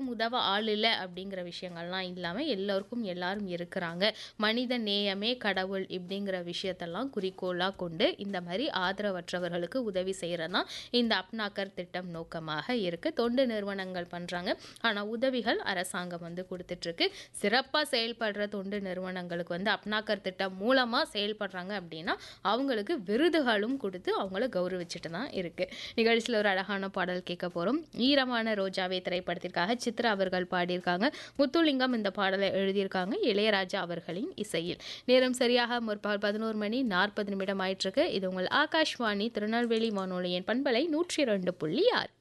யாருக்கும் உதவ ஆள் இல்லை அப்படிங்கிற விஷயங்கள்லாம் இல்லாமல் எல்லோருக்கும் எல்லாரும் இருக்கிறாங்க மனித நேயமே கடவுள் இப்படிங்கிற விஷயத்தெல்லாம் குறிக்கோளாக கொண்டு இந்த மாதிரி ஆதரவற்றவர்களுக்கு உதவி செய்கிறது தான் இந்த அப்னாக்கர் திட்டம் நோக்கமாக இருக்குது தொண்டு நிறுவனங்கள் பண்ணுறாங்க ஆனால் உதவிகள் அரசாங்கம் வந்து கொடுத்துட்ருக்கு சிறப்பாக செயல்படுற தொண்டு நிறுவனங்களுக்கு வந்து அப்னாக்கர் திட்டம் மூலமாக செயல்படுறாங்க அப்படின்னா அவங்களுக்கு விருதுகளும் கொடுத்து அவங்கள கௌரவிச்சுட்டு தான் இருக்குது நிகழ்ச்சியில் ஒரு அழகான பாடல் கேட்க போகிறோம் ஈரமான ரோஜாவே திரைப்படத்திற்காக சித்ரா அவர்கள் பாடியிருக்காங்க முத்துலிங்கம் இந்த பாடலை எழுதியிருக்காங்க இளையராஜா அவர்களின் இசையில் நேரம் சரியாக முற்பகல் பதினோரு மணி நாற்பது நிமிடம் ஆயிட்டிருக்கு இது உங்கள் ஆகாஷ்வாணி திருநெல்வேலி வானொலியின் பண்பலை நூற்றி ரெண்டு புள்ளி ஆறு